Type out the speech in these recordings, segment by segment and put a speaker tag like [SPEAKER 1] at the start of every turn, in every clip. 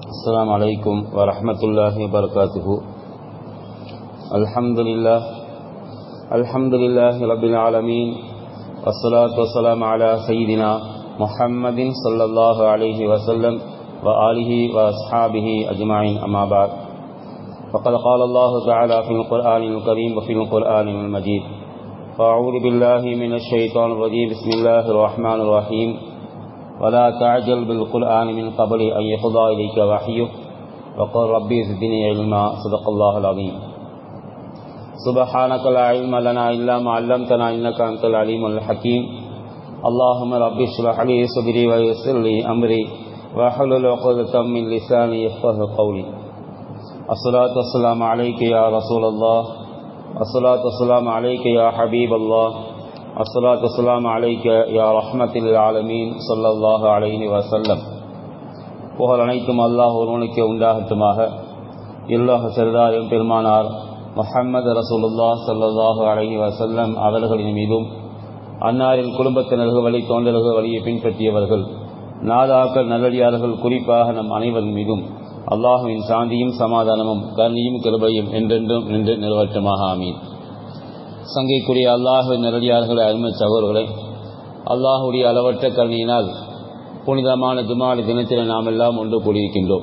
[SPEAKER 1] السلام عليكم ورحمة الله وبركاته الحمد لله الحمد لله رب العالمين والصلاة والسلام على سيدنا محمد صلى الله عليه وسلم وآله وأصحابه أجمعين أما بعد فقد قال الله تعالى في القرآن الكريم وفي القرآن المجيد فأعوذ بالله من الشيطان الرجيم بسم الله الرحمن الرحيم ولا تعجل بالقرآن من قبل أن يقضى إليك وحيه وقل ربي زدني علما صدق الله العظيم سبحانك لا علم لنا إلا ما علمتنا إنك أنت العليم الحكيم اللهم رب اشرح لي صدري ويسر لي أمري واحلل عقدة من لساني يفقه قولي الصلاة والسلام عليك يا رسول الله الصلاة والسلام عليك يا حبيب الله الصلاة والسلام عليك يا رحمة للعالمين صلى الله عليه وسلم புகழ் அனைத்தும் அல்லாஹ் ஒருவனுக்கு உண்டாகட்டுமாக இல்லாஹ் சர்தாரின் பெருமானார் முஹம்மது ரசூலுல்லா சல்லாஹு அலஹி வசல்லம் அவர்களின் மீதும் அன்னாரின் குடும்பத்தினர்கள் வழி தோன்றல்கள் வழியை பின்பற்றியவர்கள் நாதாக்கள் நல்லடியார்கள் குறிப்பாக நம் அனைவரின் மீதும் அல்லாஹுவின் சாந்தியும் சமாதானமும் கருணியும் கிருபையும் என்றென்றும் நின்று நிறுவட்டமாக ஆமீன் சங்கைக்குரிய அல்லாஹுவின் நல்லடியார்களை அருமை சகோதரர்களை அல்லாஹுடைய அளவற்ற கருணியினால் புனிதமான ஜுமாலி தினத்தில் நாம் எல்லாம் ஒன்று கூடியிருக்கின்றோம்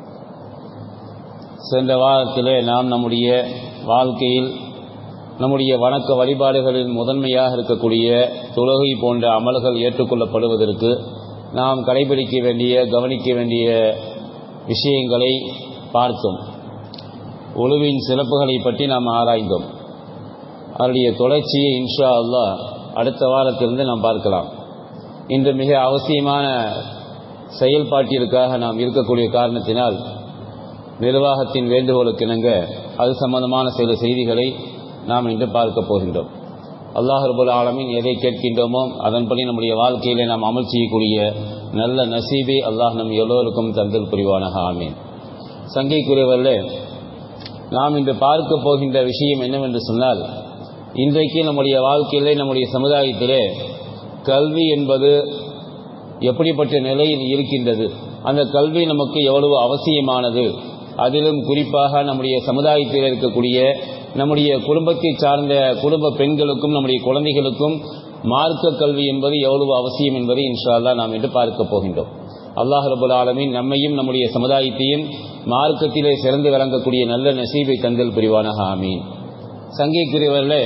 [SPEAKER 1] சென்ற வாரத்திலே நாம் நம்முடைய வாழ்க்கையில் நம்முடைய வணக்க வழிபாடுகளில் முதன்மையாக இருக்கக்கூடிய தொழுகை போன்ற அமல்கள் ஏற்றுக்கொள்ளப்படுவதற்கு நாம் கடைபிடிக்க வேண்டிய கவனிக்க வேண்டிய விஷயங்களை பார்த்தோம் ஒழுவின் சிறப்புகளை பற்றி நாம் ஆராய்ந்தோம் அதனுடைய தொடர்ச்சியை இன்ஷா அல்லா அடுத்த வாரத்திலிருந்து நாம் பார்க்கலாம் இன்று மிக அவசியமான செயல்பாட்டிற்காக நாம் இருக்கக்கூடிய காரணத்தினால் நிர்வாகத்தின் வேண்டுகோளுக்கு இணங்க அது சம்பந்தமான சில செய்திகளை நாம் இன்று பார்க்க போகின்றோம் அல்லாஹ் ரபுல் ஆலமின் எதை கேட்கின்றோமோ அதன்படி நம்முடைய வாழ்க்கையிலே நாம் அமல் செய்யக்கூடிய நல்ல நசீபை அல்லாஹ் நம் எல்லோருக்கும் தந்தல் புரிவானாக ஆமீன் சங்கைக்குரியவர்களே நாம் இன்று பார்க்க போகின்ற விஷயம் என்னவென்று சொன்னால் இன்றைக்கு நம்முடைய வாழ்க்கையிலே நம்முடைய சமுதாயத்திலே கல்வி என்பது எப்படிப்பட்ட நிலையில் இருக்கின்றது அந்த கல்வி நமக்கு எவ்வளவு அவசியமானது அதிலும் குறிப்பாக நம்முடைய சமுதாயத்தில் இருக்கக்கூடிய நம்முடைய குடும்பத்தை சார்ந்த குடும்ப பெண்களுக்கும் நம்முடைய குழந்தைகளுக்கும் மார்க்க கல்வி என்பது எவ்வளவு அவசியம் என்பதை இன்ஷால்லா நாம் என்று பார்க்க போகின்றோம் அல்லாஹ் ரபுல் ஆலமின் நம்மையும் நம்முடைய சமுதாயத்தையும் மார்க்கத்திலே சிறந்து விளங்கக்கூடிய நல்ல நசீபை தந்தல் புரிவானாக ஆமீன் சங்கைக்குரியவர்களே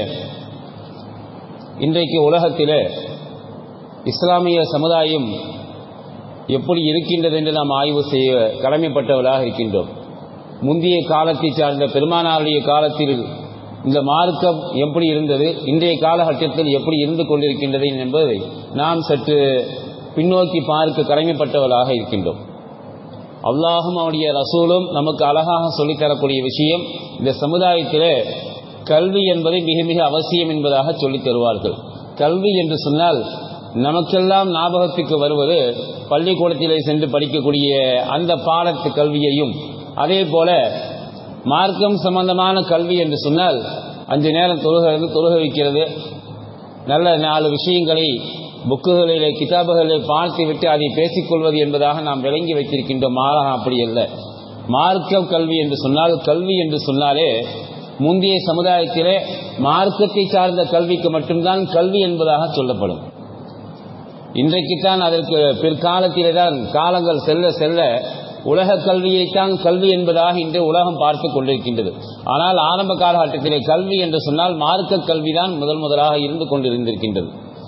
[SPEAKER 1] இன்றைக்கு உலகத்திலே இஸ்லாமிய சமுதாயம் எப்படி இருக்கின்றது என்று நாம் ஆய்வு செய்ய கடமைப்பட்டவர்களாக இருக்கின்றோம் முந்தைய காலத்தை சார்ந்த பெருமானாருடைய காலத்தில் இந்த மார்க்கம் எப்படி இருந்தது இன்றைய காலகட்டத்தில் எப்படி இருந்து கொண்டிருக்கின்றது என்பதை நாம் சற்று பின்னோக்கி பார்க்க கடமைப்பட்டவர்களாக இருக்கின்றோம் அல்லாஹும் அவருடைய ரசூலும் நமக்கு அழகாக சொல்லித்தரக்கூடிய விஷயம் இந்த சமுதாயத்திலே கல்வி என்பதை மிக மிக அவசியம் என்பதாக சொல்லித் தருவார்கள் கல்வி என்று சொன்னால் நமக்கெல்லாம் ஞாபகத்துக்கு வருவது பள்ளிக்கூடத்திலே சென்று படிக்கக்கூடிய அந்த பாடத்து கல்வியையும் அதே போல மார்க்கம் சம்பந்தமான கல்வி என்று சொன்னால் அஞ்சு நேரம் தொழுகிறது தொழுக வைக்கிறது நல்ல நாலு விஷயங்களை புக்குகளிலே கிதாபுகளை பார்த்து விட்டு அதை பேசிக்கொள்வது என்பதாக நாம் விளங்கி வைத்திருக்கின்றோம் மாறாக அப்படி அல்ல மார்க்க கல்வி என்று சொன்னால் கல்வி என்று சொன்னாலே முந்தைய சமுதாயத்திலே மார்க்கத்தை சார்ந்த கல்விக்கு மட்டும்தான் கல்வி என்பதாக சொல்லப்படும் இன்றைக்குத்தான் அதற்கு பிற்காலத்திலே தான் காலங்கள் செல்ல செல்ல உலக கல்வியைத்தான் கல்வி என்பதாக இன்று உலகம் பார்த்து கொண்டிருக்கின்றது ஆனால் ஆரம்ப காலகட்டத்திலே கல்வி என்று சொன்னால் மார்க்க கல்விதான் முதல் முதலாக இருந்து கொண்டிருந்திருக்கின்றது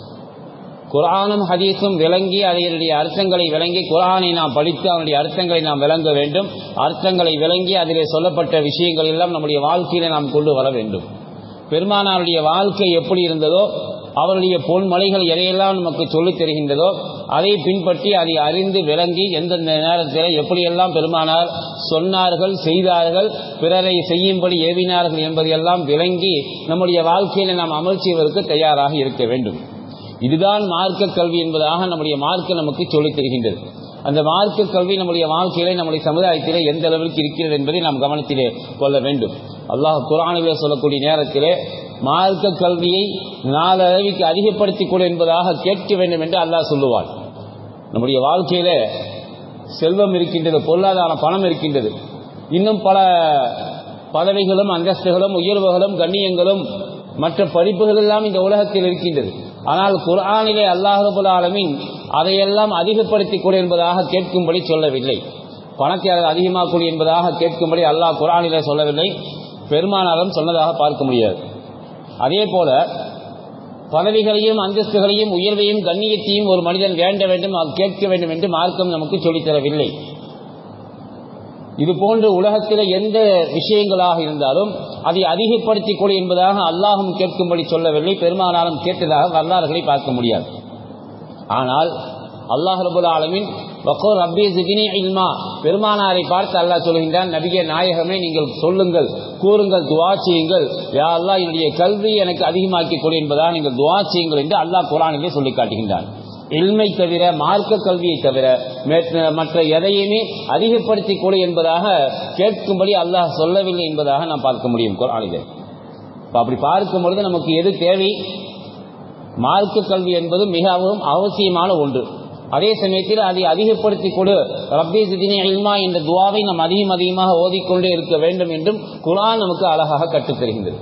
[SPEAKER 1] குரானும் ஹதீஸும் விளங்கி அதனுடைய அர்த்தங்களை விளங்கி குரானை நாம் படித்து அதனுடைய அர்த்தங்களை நாம் விளங்க வேண்டும் அர்த்தங்களை விளங்கி அதிலே சொல்லப்பட்ட விஷயங்கள் எல்லாம் நம்முடைய வாழ்க்கையில நாம் கொண்டு வர வேண்டும் பெருமானாருடைய வாழ்க்கை எப்படி இருந்ததோ அவருடைய பொன்மலைகள் எதையெல்லாம் நமக்கு சொல்லித் தருகின்றதோ அதை பின்பற்றி அதை அறிந்து விளங்கி எந்தெந்த நேரத்தில் எப்படியெல்லாம் பெருமானார் சொன்னார்கள் செய்தார்கள் பிறரை செய்யும்படி ஏவினார்கள் என்பதையெல்லாம் விளங்கி நம்முடைய வாழ்க்கையில நாம் அமல் செய்வதற்கு தயாராக இருக்க வேண்டும் இதுதான் மார்க்க கல்வி என்பதாக நம்முடைய மார்க்க நமக்கு சொல்லித் தருகின்றது அந்த மார்க்க கல்வி நம்முடைய வாழ்க்கையிலே நம்முடைய சமுதாயத்திலே எந்த அளவிற்கு இருக்கிறது என்பதை நாம் கவனத்திலே கொள்ள வேண்டும் அல்லாஹ் குரானிலே சொல்லக்கூடிய நேரத்திலே மார்க்க கல்வியை நாலளவிற்கு அதிகப்படுத்திக் கொள் என்பதாக கேட்க வேண்டும் என்று அல்லாஹ் சொல்லுவான் நம்முடைய வாழ்க்கையில செல்வம் இருக்கின்றது பொருளாதார பணம் இருக்கின்றது இன்னும் பல பதவிகளும் அந்தஸ்துகளும் உயர்வுகளும் கண்ணியங்களும் மற்ற படிப்புகள் எல்லாம் இந்த உலகத்தில் இருக்கின்றது ஆனால் குர்ஆனிலே அல்லாஹுபுல் ஆலமின் அதையெல்லாம் அதிகப்படுத்திக் கொடு என்பதாக கேட்கும்படி சொல்லவில்லை பணத்தை அதிகமாக கொடு என்பதாக கேட்கும்படி அல்லாஹ் குர்ஆனிலே சொல்லவில்லை பெருமானாலும் சொன்னதாக பார்க்க முடியாது அதே போல பதவிகளையும் அந்தஸ்துகளையும் உயர்வையும் கண்ணியத்தையும் ஒரு மனிதன் வேண்ட வேண்டும் கேட்க வேண்டும் என்று மார்க்கம் நமக்கு சொல்லித்தரவில்லை இது போன்று உலகத்தில் எந்த விஷயங்களாக இருந்தாலும் அதை அதிகப்படுத்திக் கொடு என்பதாக அல்லாஹும் கேட்கும்படி சொல்லவில்லை பெருமானாலும் கேட்டதாக வரலாறுகளை பார்க்க முடியாது ஆனால் அல்லாஹ் ரபுல் ஆலமின் வக்கோர் ரப்பி ஜிகினி இல்மா பெருமானாரை பார்த்து அல்லாஹ் சொல்கின்றான் நபிகை நாயகமே நீங்கள் சொல்லுங்கள் கூறுங்கள் துவா செய்யுங்கள் யா அல்லாஹ் என்னுடைய கல்வி எனக்கு அதிகமாக்கி கொடு என்பதாக நீங்கள் துவா செய்யுங்கள் என்று அல்லாஹ் குரானிலே சொல்லி காட்டுகின்றான் இல்மை தவிர மார்க்க கல்வியை தவிர மற்ற எதையுமே அதிகப்படுத்திக் கொடு என்பதாக கேட்கும்படி அல்லாஹ் சொல்லவில்லை என்பதாக நாம் பார்க்க முடியும் குரானிலே அப்படி பார்க்கும் பொழுது நமக்கு எது தேவை மார்க்க கல்வி என்பது மிகவும் அவசியமான ஒன்று அதே சமயத்தில் அதை அதிகப்படுத்திக் கொடு ரப்பி சிதினி இல்மா என்ற துவாவை நாம் அதிகம் அதிகமாக ஓதிக்கொண்டே இருக்க வேண்டும் என்றும் குரான் நமக்கு அழகாக கற்றுத்தருகின்றது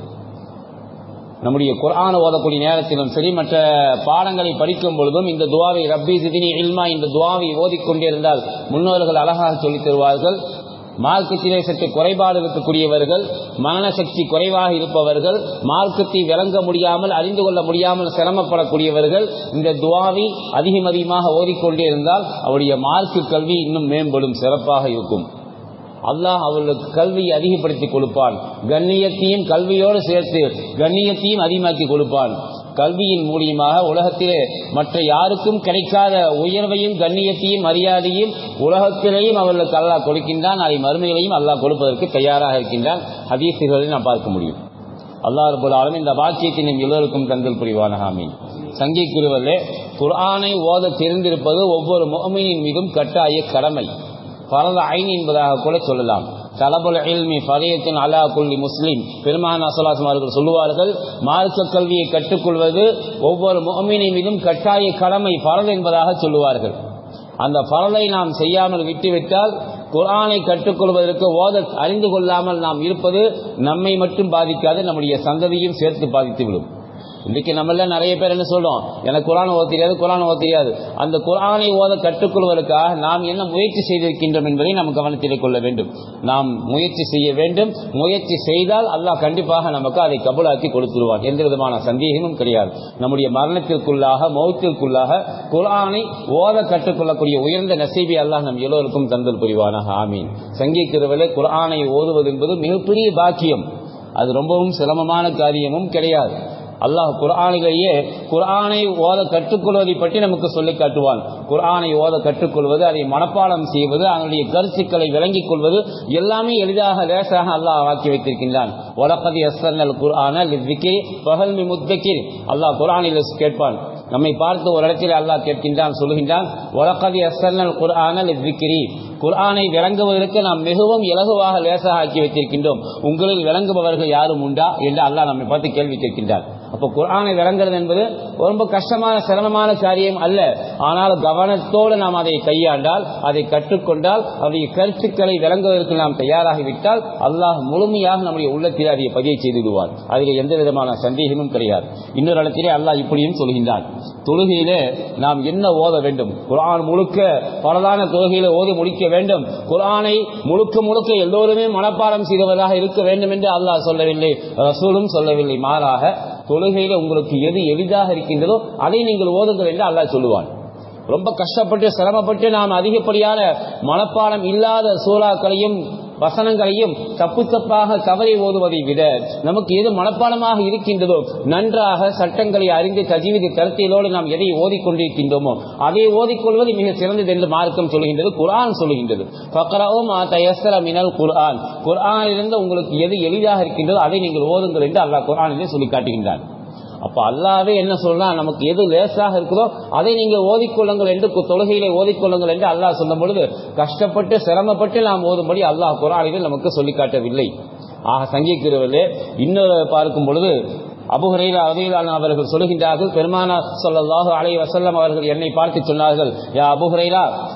[SPEAKER 1] நம்முடைய குரான் ஓதக்கூடிய நேரத்திலும் சரி மற்ற பாடங்களை படிக்கும் பொழுதும் இந்த துவாவை ரப்பி சிதினி இல்மா இந்த துவாவை ஓதிக்கொண்டே இருந்தால் முன்னோர்கள் அழகாக சொல்லித் தருவார்கள் மார்க்கத்திலே சற்று குறைபாடு இருக்கக்கூடியவர்கள் மனன சக்தி குறைவாக இருப்பவர்கள் மார்க்கத்தை விளங்க முடியாமல் அறிந்து கொள்ள முடியாமல் சிரமப்படக்கூடியவர்கள் இந்த துவாவை அதிகம் அதிகமாக ஓதிக்கொண்டே இருந்தால் அவருடைய மார்க்கு கல்வி இன்னும் மேம்படும் சிறப்பாக இருக்கும் அல்லாஹ் அவர்களுக்கு கல்வியை அதிகப்படுத்தி கொடுப்பான் கண்ணியத்தையும் கல்வியோடு சேர்த்து கண்ணியத்தையும் அதிகமாக்கி கொடுப்பான் கல்வியின் மூலியமாக உலகத்திலே மற்ற யாருக்கும் கிடைக்காத உயர்வையும் கண்ணியத்தையும் மரியாதையும் உலகத்திலேயும் அவர்களுக்கு அல்லாஹ் கொடுக்கின்றான் அதை மறுமையிலையும் அல்லாஹ் கொடுப்பதற்கு தயாராக இருக்கின்றான் ஹதீசுகளை நாம் பார்க்க முடியும் அல்லாஹ் ரபுல் ஆலம் இந்த பாக்கியத்தை நம் எல்லோருக்கும் தந்தல் புரிவான ஆமீன் சங்கிக்குருவர்களே குர்ஆனை ஓத தெரிந்திருப்பது ஒவ்வொரு முகமையின் மீதும் கட்டாய கடமை பரத ஐன் என்பதாக கூட சொல்லலாம் தலபுல் இல்மி ஃபரியத்தின் அலா குல்லி முஸ்லீம் பெருமான அசலாசம் அவர்கள் சொல்லுவார்கள் மார்க்க கல்வியை கற்றுக்கொள்வது ஒவ்வொரு முகமீனை மீதும் கட்டாய கடமை பரல் என்பதாக சொல்லுவார்கள் அந்த பரலை நாம் செய்யாமல் விட்டுவிட்டால் குரானை கற்றுக்கொள்வதற்கு ஓத அறிந்து கொள்ளாமல் நாம் இருப்பது நம்மை மட்டும் பாதிக்காது நம்முடைய சந்ததியும் சேர்த்து பாதித்துவிடும் இன்றைக்கு நம்மள நிறைய பேர் என்ன சொல்றோம் எனக்கு குரான் ஓத தெரியாது குரான் ஓத தெரியாது அந்த குரானை ஓத கற்றுக்கொள்வதற்காக நாம் என்ன முயற்சி செய்திருக்கின்றோம் என்பதை நாம் கவனத்தில் கொள்ள வேண்டும் நாம் முயற்சி செய்ய வேண்டும் முயற்சி செய்தால் அல்லாஹ் கண்டிப்பாக நமக்கு அதை கபலாக்கி கொடுத்துருவான் எந்த விதமான சந்தேகமும் கிடையாது நம்முடைய மரணத்திற்குள்ளாக மௌத்திற்குள்ளாக குரானை ஓத கற்றுக்கொள்ளக்கூடிய உயர்ந்த நசீபி அல்லாஹ் நம் எல்லோருக்கும் தந்தல் புரிவானாக ஆமீன் சங்கீக்கிறவர்களே குரானை ஓதுவது என்பது மிகப்பெரிய பாக்கியம் அது ரொம்பவும் சிரமமான காரியமும் கிடையாது அல்லாஹ் குர்ஆனிலேயே குர்ஆனை ஓத கற்றுக்கொள்வதை பற்றி நமக்கு சொல்லி காட்டுவான் குர்ஆனை ஓத கற்றுக்கொள்வது அதை மனப்பாடம் செய்வது அதனுடைய கருத்துக்களை விளங்கிக் கொள்வது எல்லாமே எளிதாக லேசாக அல்லாஹ் ஆக்கி வைத்திருக்கின்றான் ஒலக்கதி எஸ்என்எல் குர்ஆன லித்விக்கி பகல் மி முத்தக்கிர் அல்லாஹ் குர்ஆனில் கேட்பான் நம்மை பார்த்து ஒரு இடத்தில் அல்லாஹ் கேட்கின்றான் சொல்கின்றான் ஒலக்கதி எஸ்என்எல் குர்ஆன லித்விக்கிரி குர்ஆனை விளங்குவதற்கு நாம் மிகவும் இலகுவாக லேசாக ஆக்கி வைத்திருக்கின்றோம் உங்களில் விளங்குபவர்கள் யாரும் உண்டா என்று அல்லாஹ் நம்மை பார்த்து கேள்வி கேட்கின்றான் அப்போ குர்ஆனை விளங்குறது என்பது ரொம்ப கஷ்டமான சிரமமான காரியம் அல்ல ஆனால் கவனத்தோடு நாம் அதை கையாண்டால் அதை கற்றுக்கொண்டால் அவருடைய கருத்துக்களை விளங்குவதற்கு நாம் தயாராகிவிட்டால் அல்லாஹ் முழுமையாக நம்முடைய உள்ளத்தில் அதை பதிய செய்து விடுவார் அதில் எந்த விதமான சந்தேகமும் கிடையாது இன்னொரு இடத்திலே அல்லாஹ் இப்படியும் சொல்கின்றான் தொழுகையிலே நாம் என்ன ஓத வேண்டும் குர்ஆன் முழுக்க பரதான தொழுகையில ஓதி முடிக்க வேண்டும் குர்ஆனை முழுக்க முழுக்க எல்லோருமே மனப்பாடம் செய்தவராக இருக்க வேண்டும் என்று அல்லாஹ் சொல்லவில்லை ரசூலும் சொல்லவில்லை மாறாக தொழுகையில உங்களுக்கு எது எளிதாக இருக்கின்றதோ அதை நீங்கள் ஓதுங்கள் என்று அல்லாஹ் சொல்லுவான் ரொம்ப கஷ்டப்பட்டு சிரமப்பட்டு நாம் அதிகப்படியான மனப்பாடம் இல்லாத சூறாக்களையும் வசனங்களையும் தப்பு தப்பாக தவறி ஓதுவதை விட நமக்கு எது மனப்பாடமாக இருக்கின்றதோ நன்றாக சட்டங்களை அறிந்து தஜீவித கருத்திலோடு நாம் எதை ஓதிக்கொண்டிருக்கின்றோமோ அதை ஓதிக்கொள்வது மிக சிறந்தது என்று மார்க்கம் சொல்கின்றது குர்ஆன் சொல்கின்றது ஃபக்ரவும் தயஸ்ஸர மினல் குர்ஆன் குர்ஆனிலிருந்து உங்களுக்கு எது எளிதாக இருக்கின்றதோ அதை நீங்கள் ஓதுங்கள் என்று அல்லாஹ் குர்ஆனிலே சொல்லி காட்டுகின்றான் அப்ப அல்லாவே என்ன சொல்றான் நமக்கு எது லேசாக இருக்குதோ அதை நீங்க ஓதிக்கொள்ளுங்கள் என்று தொழுகையிலே ஓதிக்கொள்ளுங்கள் என்று அல்லாஹ் சொல்லும் பொழுது கஷ்டப்பட்டு சிரமப்பட்டு நாம் ஓதும்படி அல்லாஹ் குரானில் நமக்கு சொல்லி காட்டவில்லை ஆக சங்கிக்கிறவர்களே இன்னொரு பார்க்கும் பொழுது அபுஹரைரா அபிலான அவர்கள் சொல்லுகின்றார்கள் பெருமானா சொல்லல்லாஹு அலை வசல்லம் அவர்கள் என்னை பார்த்து சொன்னார்கள் யா அபுஹரைரா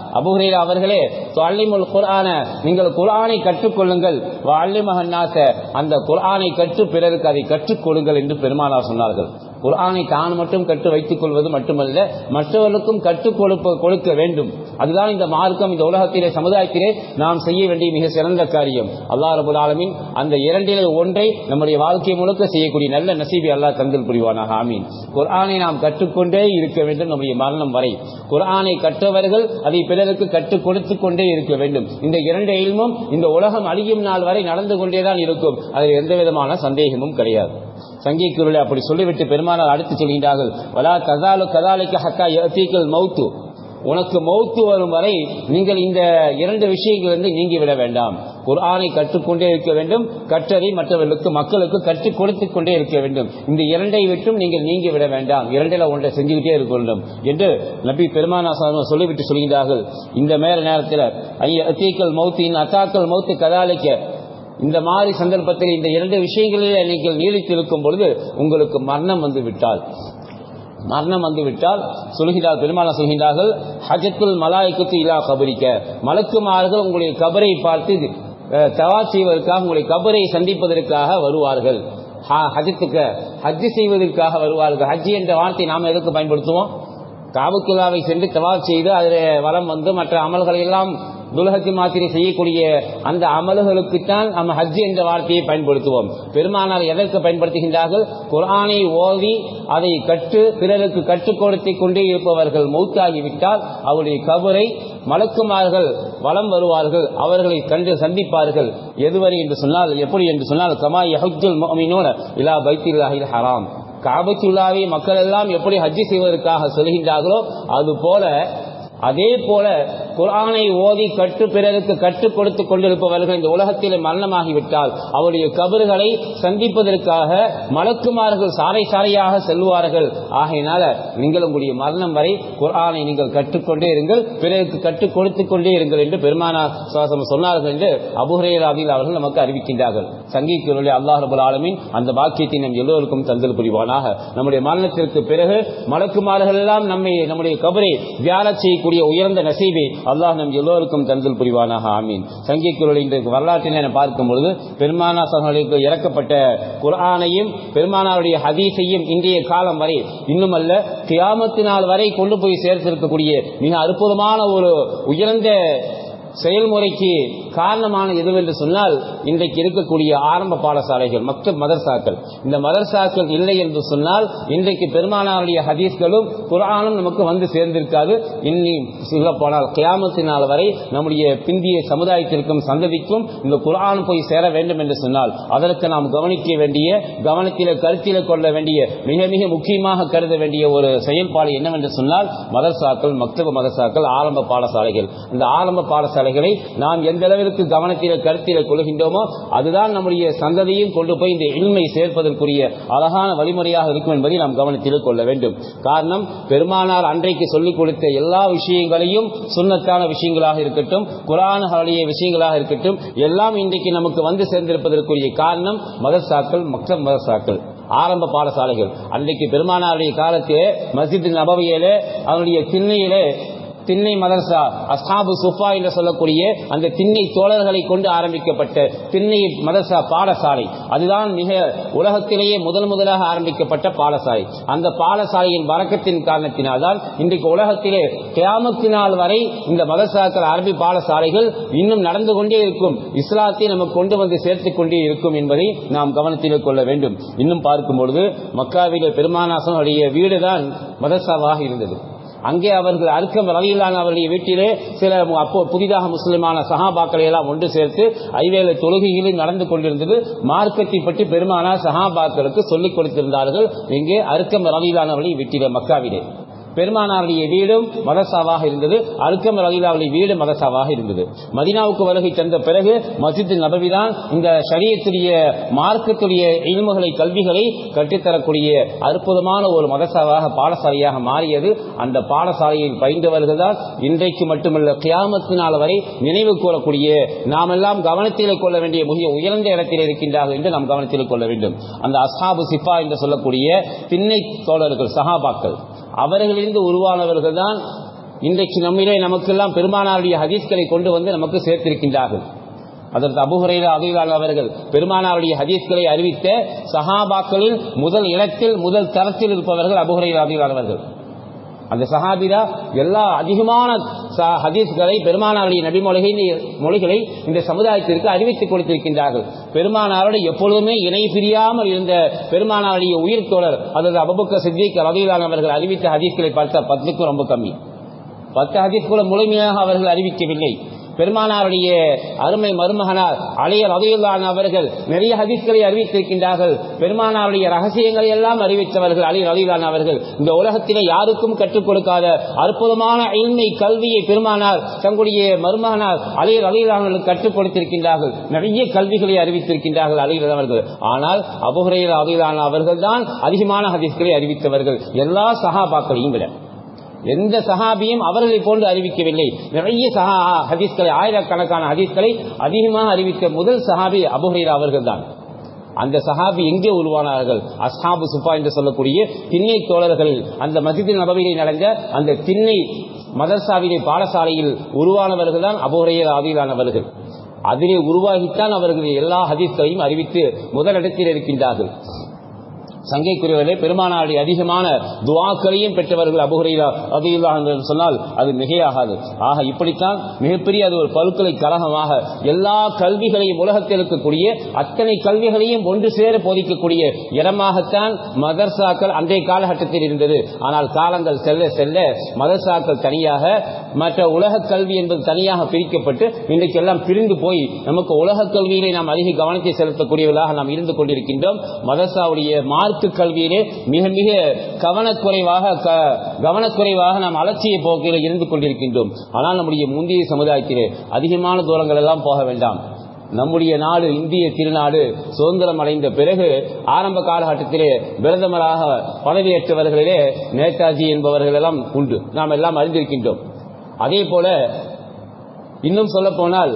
[SPEAKER 1] அபுஹரேரா அவர்களே அல்லிமுல் குர்ஆன நீங்கள் குர்ஆனை கற்றுக்கொள்ளுங்கள் அல்லிமஹன்னாச அந்த குர்ஆனை கற்று பிறருக்கு அதை கற்றுக் கொடுங்கள் என்று பெருமானார் சொன்னார்கள் குர்ஆனை தான் மட்டும் கற்று வைத்துக் கொள்வது மட்டுமல்ல மற்றவர்களுக்கும் கற்றுக் கொடுப்ப கொடுக்க வேண்டும் அதுதான் இந்த மார்க்கம் இந்த உலகத்திலே சமுதாயத்திலே நாம் செய்ய வேண்டிய மிக சிறந்த காரியம் அல்லாஹ் ரபுல் ஆலமின் அந்த இரண்டிலே ஒன்றை நம்முடைய வாழ்க்கை முழுக்க செய்யக்கூடிய நல்ல நசீபி அல்லாஹ் தந்தல் புரிவானாக ஆமீன் குர்ஆனை நாம் கற்றுக்கொண்டே இருக்க வேண்டும் நம்முடைய மரணம் வரை குர்ஆனை கற்றவர்கள் அதை பிறருக்கு கற்றுக் கொடுத்துக் கொண்டே இருக்க வேண்டும் இந்த இரண்டு இல்மும் இந்த உலகம் அழியும் நாள் வரை நடந்து கொண்டேதான் இருக்கும் அதில் எந்த விதமான சந்தேகமும் கிடையாது சங்கீக்குருளை அப்படி சொல்லிவிட்டு பெருமானார் அடுத்து சொல்கின்றார்கள் வலா கதாலு கதாலிக்க ஹக்கா யத்தீக்கல் மௌத்து உனக்கு மௌத்து வரும் வரை நீங்கள் இந்த இரண்டு விஷயங்களிலிருந்து நீங்கிவிட வேண்டாம் குர்ஆனை கற்றுக்கொண்டே இருக்க வேண்டும் கற்றதை மற்றவர்களுக்கு மக்களுக்கு கற்றுக் கொடுத்துக் கொண்டே இருக்க வேண்டும் இந்த இரண்டை விட்டும் நீங்கள் நீங்கி விட வேண்டாம் இரண்டில ஒன்றை செஞ்சுக்கிட்டே இருக்க வேண்டும் என்று நபி பெருமானா சொல்லிவிட்டு சொல்கின்றார்கள் இந்த மேல நேரத்தில் ஐய அத்தீக்கல் மௌத்தின் அத்தாக்கல் மௌத்து கதாலிக்க இந்த மாதிரி சந்தர்ப்பத்தில் இந்த இரண்டு விஷயங்களில் நீங்கள் நீடித்திருக்கும் பொழுது உங்களுக்கு மரணம் வந்து விட்டால் மரணம் வந்து விட்டால் சொல்கிறார் பெருமாள் சொல்கின்றார்கள் ஹஜத்துல் மலாய்க்கத்து இலா கபரிக்க மலக்குமார்கள் உங்களுடைய கபரை பார்த்து தவா செய்வதற்காக உங்களுடைய கபரை சந்திப்பதற்காக வருவார்கள் ஹஜத்துக்கு ஹஜ்ஜு செய்வதற்காக வருவார்கள் ஹஜ்ஜி என்ற வார்த்தை நாம் எதற்கு பயன்படுத்துவோம் காபுக்குல்லாவை சென்று தவா செய்து அதில் வரம் வந்து மற்ற அமல்களை எல்லாம் துலகத்து மாத்திரை செய்யக்கூடிய அந்த அமல்களுக்குத்தான் நம்ம ஹஜ் என்ற வார்த்தையை பயன்படுத்துவோம் பெருமானார் எதற்கு பயன்படுத்துகின்றார்கள் குரானை ஓதி அதை கற்று பிறருக்கு கற்றுக் கொடுத்து கொண்டே இருப்பவர்கள் மௌத்தாகிவிட்டால் அவருடைய கபரை மலக்குமார்கள் வலம் வருவார்கள் அவர்களை கண்டு சந்திப்பார்கள் எதுவரை என்று சொன்னால் எப்படி என்று சொன்னால் கமா யஹுல் மோமினோட இலா பைத்தில்லாஹில் ஹராம் காபத்துல்லாவை மக்கள் எல்லாம் எப்படி ஹஜ்ஜி செய்வதற்காக சொல்கின்றார்களோ அது போல அதே போல குரானை ஓதி கற்று பிறருக்கு கற்றுக் கொடுத்துக் கொண்டிருப்பவர்கள் இந்த உலகத்தில் மரணமாகிவிட்டால் அவருடைய கபறுகளை சந்திப்பதற்காக மலக்குமார்கள் சாலை சாலையாக செல்வார்கள் ஆகையினால நீங்கள் உங்களுடைய மரணம் வரை குரானை நீங்கள் கற்றுக்கொண்டே இருங்கள் பிறருக்கு கற்றுக் கொடுத்துக் கொண்டே இருங்கள் என்று பெருமானா சுவாசம் சொன்னார்கள் என்று அபுஹரேராவில் அவர்கள் நமக்கு அறிவிக்கின்றார்கள் சங்கீக்குரலை அல்லாஹ் ரபுல் ஆலமின் அந்த பாக்கியத்தை நம் எல்லோருக்கும் தந்தல் புரிவானாக நம்முடைய மரணத்திற்கு பிறகு மலக்குமார்கள் எல்லாம் நம்மை நம்முடைய கபரை தியான செய்யக்கூடிய உயர்ந்த நசீபை அல்லாஹ் நம் எல்லோருக்கும் தந்தல் புரிவானாக ஆமீன் சங்கீக்குரல் இன்றைக்கு வரலாற்றினை பார்க்கும் பொழுது பெருமானா சகோதரர்களுக்கு இறக்கப்பட்ட குரானையும் பெருமானாருடைய ஹதீஸையும் இன்றைய காலம் வரை இன்னுமல்ல கியாமத்தினால் வரை கொண்டு போய் சேர்த்திருக்கக்கூடிய மிக அற்புதமான ஒரு உயர்ந்த செயல்முறைக்கு காரணமான எதுவென்று சொன்னால் இன்றைக்கு இருக்கக்கூடிய ஆரம்ப பாடசாலைகள் மக்கள் மதர்சாக்கள் இந்த மதர்சாக்கள் இல்லை என்று சொன்னால் இன்றைக்கு பெருமானாருடைய ஹதீஸ்களும் குரானும் நமக்கு வந்து சேர்ந்திருக்காது இன்னி சொல்ல போனால் கியாமத்தினால் வரை நம்முடைய பிந்திய சமுதாயத்திற்கும் சந்ததிக்கும் இந்த குரான் போய் சேர வேண்டும் என்று சொன்னால் அதற்கு நாம் கவனிக்க வேண்டிய கவனத்தில கருத்தில கொள்ள வேண்டிய மிக மிக முக்கியமாக கருத வேண்டிய ஒரு செயல்பாடு என்னவென்று சொன்னால் மதர்சாக்கள் மக்தப மதர்சாக்கள் ஆரம்ப பாடசாலைகள் இந்த ஆரம்ப பாடசாலைகளை நாம் எந்த அளவிற்கு கவனத்தில கருத்தில கொள்கின்றோமோ அதுதான் நம்முடைய சந்ததியும் கொண்டு போய் இந்த இன்மை சேர்ப்பதற்குரிய அழகான வழிமுறையாக இருக்கும் என்பதை நாம் கவனத்தில் கொள்ள வேண்டும் காரணம் பெருமானார் அன்றைக்கு சொல்லிக் கொடுத்த எல்லா விஷயங்களையும் சுண்ணத்தான விஷயங்களாக இருக்கட்டும் குரானுடைய விஷயங்களாக இருக்கட்டும் எல்லாம் இன்றைக்கு நமக்கு வந்து சேர்ந்திருப்பதற்குரிய காரணம் மதசாக்கள் மக்கள் மதசாக்கள் ஆரம்ப பாடசாலைகள் அன்றைக்கு பெருமானாருடைய காலத்திலே மஸ்ஜித் நபவியிலே அதனுடைய திண்ணையிலே திண்ணை மதர்சா அஸ்ஹாபு சுஃபா என்று சொல்லக்கூடிய அந்த திண்ணை தோழர்களை கொண்டு ஆரம்பிக்கப்பட்ட திண்ணை மதர்சா பாடசாலை அதுதான் மிக உலகத்திலேயே முதல் முதலாக ஆரம்பிக்கப்பட்ட பாடசாலை அந்த பாடசாலையின் வரக்கத்தின் காரணத்தினால்தான் இன்றைக்கு உலகத்திலே கியாமத்தினால் வரை இந்த மதர்சாக்கள் அரபி பாடசாலைகள் இன்னும் நடந்து கொண்டே இருக்கும் இஸ்லாத்தை நமக்கு கொண்டு வந்து சேர்த்துக் கொண்டே இருக்கும் என்பதை நாம் கவனத்தில் கொள்ள வேண்டும் இன்னும் பார்க்கும் பொழுது மக்காவிலே பெருமானாசனுடைய வீடுதான் மதர்சாவாக இருந்தது அங்கே அவர்கள் அருக்கம் ரவியிலான அவருடைய வீட்டிலே சில அப்போ புதிதாக முஸ்லிமான சஹாபாக்களை எல்லாம் ஒன்று சேர்த்து ஐவேல தொழுகைகளில் நடந்து கொண்டிருந்தது மார்க்கத்தை பற்றி பெருமானா சஹாபாக்களுக்கு சொல்லிக் கொடுத்திருந்தார்கள் இங்கே அருக்கம் ரவியிலானவருடைய வீட்டிலே மக்காவிலே பெருமானாருடைய வீடும் மதசாவாக இருந்தது அல்கம் ரகிலாவுடைய வீடு மதசாவாக இருந்தது மதினாவுக்கு வருகை தந்த பிறகு மசித் நபவிதான் இந்த சரியத்துடைய மார்க்கத்துடைய இல்முகளை கல்விகளை கற்றுத்தரக்கூடிய அற்புதமான ஒரு மதசாவாக பாடசாலையாக மாறியது அந்த பாடசாலையில் பயின்றவர்கள் தான் இன்றைக்கு மட்டுமல்ல கியாமத்தினால் வரை நினைவு கூறக்கூடிய நாம் எல்லாம் கவனத்தில் கொள்ள வேண்டிய மிக உயர்ந்த இடத்தில் இருக்கின்றார்கள் என்று நாம் கவனத்தில் கொள்ள வேண்டும் அந்த அஸ்ஹாபு சிஃபா என்று சொல்லக்கூடிய திண்ணை தோழர்கள் சஹாபாக்கள் அவர்களிலிருந்து உருவானவர்கள் தான் இன்றைக்கு நம்மிலே நமக்கெல்லாம் பெருமானாருடைய ஹதீஸ்களை கொண்டு வந்து நமக்கு சேர்த்திருக்கின்றார்கள் அதற்கு அபுஹுரைரா அதிலான் அவர்கள் பெருமானாருடைய ஹதீஸ்களை அறிவித்த சஹாபாக்களில் முதல் இடத்தில் முதல் தரத்தில் இருப்பவர்கள் அபுஹுரைரா அதிலான் அவர்கள் அந்த சஹாபிரா எல்லா அதிகமான ச- ஹதீஸ்களை பெருமானாருடைய நபிமொழிகை மொழிகளை இந்த சமுதாயத்திற்கு அறிவித்துக் கொடுத்திருக்கின்றார்கள் பெருமானாரோடு எப்பொழுதுமே இணை பிரியாமல் இருந்த பெருமானாருடைய உயிர் தோழர் அதாவது அபுபக்க சித்திக் ரதிலான் அவர்கள் அறிவித்த ஹதீஸ்களை பார்த்த பத்துக்கும் ரொம்ப கம்மி பத்து ஹதீஸ் கூட முழுமையாக அவர்கள் அறிவிக்கவில்லை பெருமானாருடைய அருமை மருமகனார் அலைய ரதையுல்லான் அவர்கள் நிறைய ஹதீஸ்களை அறிவித்திருக்கின்றார்கள் பெருமானாருடைய ரகசியங்களை எல்லாம் அறிவித்தவர்கள் அலி ரதையுல்லான் அவர்கள் இந்த உலகத்திலே யாருக்கும் கற்றுக் கொடுக்காத அற்புதமான இல்மை கல்வியை பெருமானார் தங்களுடைய மருமகனார் அலி ரதையுல்லான்களுக்கு கற்றுக் கொடுத்திருக்கின்றார்கள் நிறைய கல்விகளை அறிவித்திருக்கின்றார்கள் அலி அவர்கள் ஆனால் அபுஹுரையர் ரதையுல்லான் அவர்கள் தான் அதிகமான ஹதீஸ்களை அறிவித்தவர்கள் எல்லா சஹாபாக்களையும் விட எந்த சஹாபியும் அவர்களை போன்று அறிவிக்கவில்லை நிறைய சஹா ஹதீஸ்களை ஆயிரக்கணக்கான ஹதீஸ்களை அதிகமாக அறிவித்த முதல் சஹாபி அபுஹைரா அவர்கள் தான் அந்த சஹாபி எங்கே உருவானார்கள் அஸ்ஹாபு சுஃபா என்று சொல்லக்கூடிய திண்ணை தோழர்கள் அந்த மசிதின் நபவிலே நடந்த அந்த திண்ணை மதர்சாவிலே பாடசாலையில் உருவானவர்கள் தான் அபுஹைரா ஆதிலானவர்கள் அதிலே உருவாகித்தான் அவர்கள் எல்லா ஹதீஸ்களையும் அறிவித்து முதலிடத்தில் இருக்கின்றார்கள் சங்கைக்குரியவர்களே பெருமானாருடைய அதிகமான துவாக்களையும் பெற்றவர்கள் அபுஹரையா அதில்லா என்று சொன்னால் அது மிகையாகாது ஆக இப்படித்தான் மிகப்பெரிய அது ஒரு பல்கலை கழகமாக எல்லா கல்விகளையும் உலகத்தில் இருக்கக்கூடிய அத்தனை கல்விகளையும் ஒன்று சேர போதிக்கக்கூடிய இடமாகத்தான் மதர்சாக்கள் அன்றைய காலகட்டத்தில் இருந்தது ஆனால் காலங்கள் செல்ல செல்ல மதர்சாக்கள் தனியாக மற்ற உலக கல்வி என்பது தனியாக பிரிக்கப்பட்டு இன்றைக்கு எல்லாம் பிரிந்து போய் நமக்கு உலக கல்வியிலே நாம் அதிக கவனத்தை செலுத்தக்கூடியவர்களாக நாம் இருந்து கொண்டிருக்கின்றோம் மதர்சாவுடைய மார்க்க கல்வியிலே மிக மிக கவனக்குறைவாக க- கவனக்குறைவாக நாம் அலட்சிய போக்கில் இருந்து கொண்டிருக்கின்றோம் ஆனால் நம்முடைய முந்தைய சமுதாயத்திலே அதிகமான தூரங்கள் எல்லாம் போக வேண்டாம் நம்முடைய நாடு இந்திய திருநாடு சுதந்திரம் அடைந்த பிறகு ஆரம்ப காலகட்டத்திலே பிரதமராக பதவியேற்றவர்களிலே நேதாஜி என்பவர்கள் எல்லாம் உண்டு நாம் எல்லாம் அறிந்திருக்கின்றோம் அதே போல இன்னும் சொல்ல போனால்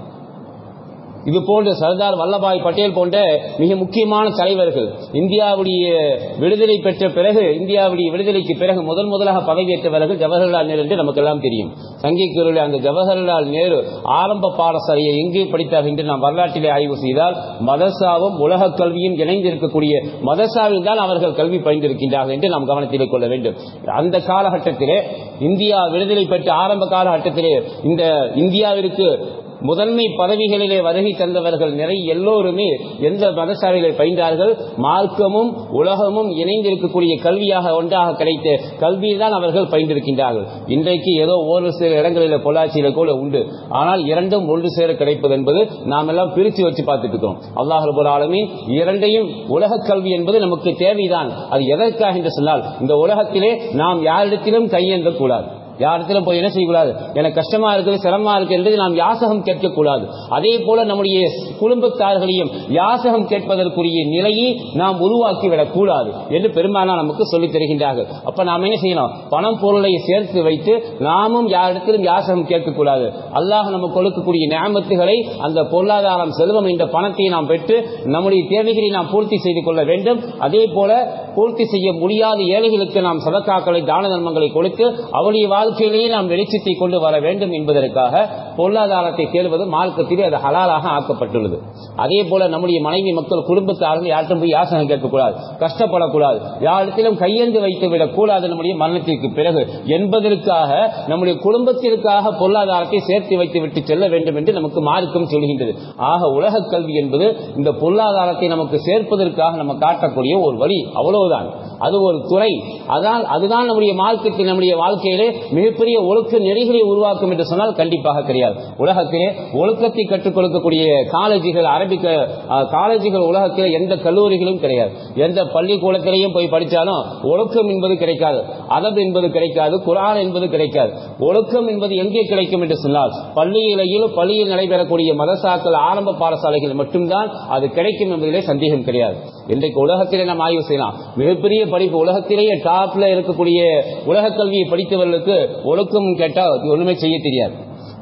[SPEAKER 1] இது போன்ற சர்தார் வல்லபாய் பட்டேல் போன்ற மிக முக்கியமான தலைவர்கள் இந்தியாவுடைய விடுதலை பெற்ற பிறகு இந்தியாவுடைய விடுதலைக்கு பிறகு முதல் முதலாக பதவியேற்றவர்கள் ஜவஹர்லால் நேரு என்று நமக்கெல்லாம் தெரியும் சங்கிக்குருளி அந்த ஜவஹர்லால் நேரு ஆரம்ப பாடசாலையை எங்கே படித்தார் என்று நாம் வரலாற்றிலே ஆய்வு செய்தால் மதர்சாவும் உலக கல்வியும் இணைந்து இருக்கக்கூடிய மதர்சாவில் தான் அவர்கள் கல்வி பயின்றிருக்கின்றார்கள் என்று நாம் கவனத்திலே கொள்ள வேண்டும் அந்த காலகட்டத்திலே இந்தியா விடுதலை பெற்ற ஆரம்ப காலகட்டத்திலே இந்த இந்தியாவிற்கு முதன்மை பதவிகளிலே வருகை தந்தவர்கள் நிறைய எல்லோருமே எந்த மதசாலைகளை பயின்றார்கள் மார்க்கமும் உலகமும் இணைந்திருக்கக்கூடிய கல்வியாக ஒன்றாக கிடைத்த கல்வியில் தான் அவர்கள் பயின்றிருக்கின்றார்கள் இன்றைக்கு ஏதோ ஒரு சில இடங்களில் பொள்ளாச்சியில கூட உண்டு ஆனால் இரண்டும் ஒன்று சேர கிடைப்பது என்பது நாம் எல்லாம் பிரித்து வச்சு பார்த்துட்டு இருக்கோம் அல்லாஹ் ரபுல் ஆலமீன் இரண்டையும் உலக கல்வி என்பது நமக்கு தேவைதான் அது எதற்காக என்று சொன்னால் இந்த உலகத்திலே நாம் யாரிடத்திலும் கையேந்த கூடாது யாரிடத்திலும் போய் என்ன செய்யக்கூடாது எனக்கு கஷ்டமா இருக்குது சிரமமா இருக்கு என்று நாம் யாசகம் கேட்கக்கூடாது அதே போல நம்முடைய குடும்பத்தார்களையும் யாசகம் கேட்பதற்குரிய நிலையை நாம் உருவாக்கி விடக்கூடாது என்று பெருமானா நமக்கு சொல்லித் தருகின்றார்கள் அப்ப நாம் என்ன செய்யணும் பணம் பொருளை சேர்த்து வைத்து நாமும் யாரிடத்திலும் யாசகம் கேட்கக்கூடாது அல்லாஹ் நமக்கு கொடுக்கக்கூடிய நியாமத்துகளை அந்த பொருளாதாரம் செல்வம் என்ற பணத்தை நாம் பெற்று நம்முடைய தேவைகளை நாம் பூர்த்தி செய்து கொள்ள வேண்டும் அதே போல பூர்த்தி செய்ய முடியாத ஏழைகளுக்கு நாம் சதக்காக்களை தான தர்மங்களை கொடுத்து அவருடைய வாழ்க்கையிலேயே நாம் வெளிச்சத்தை கொண்டு வர வேண்டும் என்பதற்காக பொருளாதாரத்தை தேடுவது மார்க்கத்திலே அது ஹலாலாக ஆக்கப்பட்டுள்ளது அதே போல நம்முடைய மனைவி மக்கள் குடும்பத்தார்கள் யார்ட்டும் போய் யாசகம் கேட்கக்கூடாது கஷ்டப்படக்கூடாது யாரிடத்திலும் கையெழுந்து வைத்து விடக் கூடாது நம்முடைய மரணத்திற்கு பிறகு என்பதற்காக நம்முடைய குடும்பத்திற்காக பொருளாதாரத்தை சேர்த்து வைத்து விட்டு செல்ல வேண்டும் என்று நமக்கு மார்க்கம் சொல்கின்றது ஆக உலக கல்வி என்பது இந்த பொருளாதாரத்தை நமக்கு சேர்ப்பதற்காக நம்ம காட்டக்கூடிய ஒரு வழி அவ்வளவுதான் அது ஒரு துறை அதான் அதுதான் நம்முடைய மார்க்கத்தில் நம்முடைய வாழ்க்கையிலே மிகப்பெரிய ஒழுக்க நெறிகளை உருவாக்கும் என்று சொன்னால் கண்டிப்பாக கிடையாது உலகத்திலே ஒழுக்கத்தை கற்றுக் கொடுக்கக்கூடிய காலேஜுகள் அரபிக்க அஹ், காலேஜுகள் உலகத்திலே எந்த கல்லூரிகளும் கிடையாது எந்த பள்ளிக்கூடத்திலையும் போய் படித்தாலும் ஒழுக்கம் என்பது கிடைக்காது அதப் என்பது கிடைக்காது குரான் என்பது கிடைக்காது ஒழுக்கம் என்பது எங்கே கிடைக்கும் என்று சொன்னால் பள்ளியிலேயும் பள்ளியில் நடைபெறக்கூடிய மதசாக்கள் ஆரம்ப பாடசாலைகள் மட்டும்தான் அது கிடைக்கும் என்பதிலே சந்தேகம் கிடையாது இன்றைக்கு உலகத்திலே நாம் ஆய்வு செய்யலாம் மிகப்பெரிய படிப்பு உலகத்திலேயே டாப்ல இருக்கக்கூடிய உலக கல்வியை படித்தவர்களுக்கு ஒழுக்கம் கேட்டால் ஒண்ணுமே செய்ய தெரியாது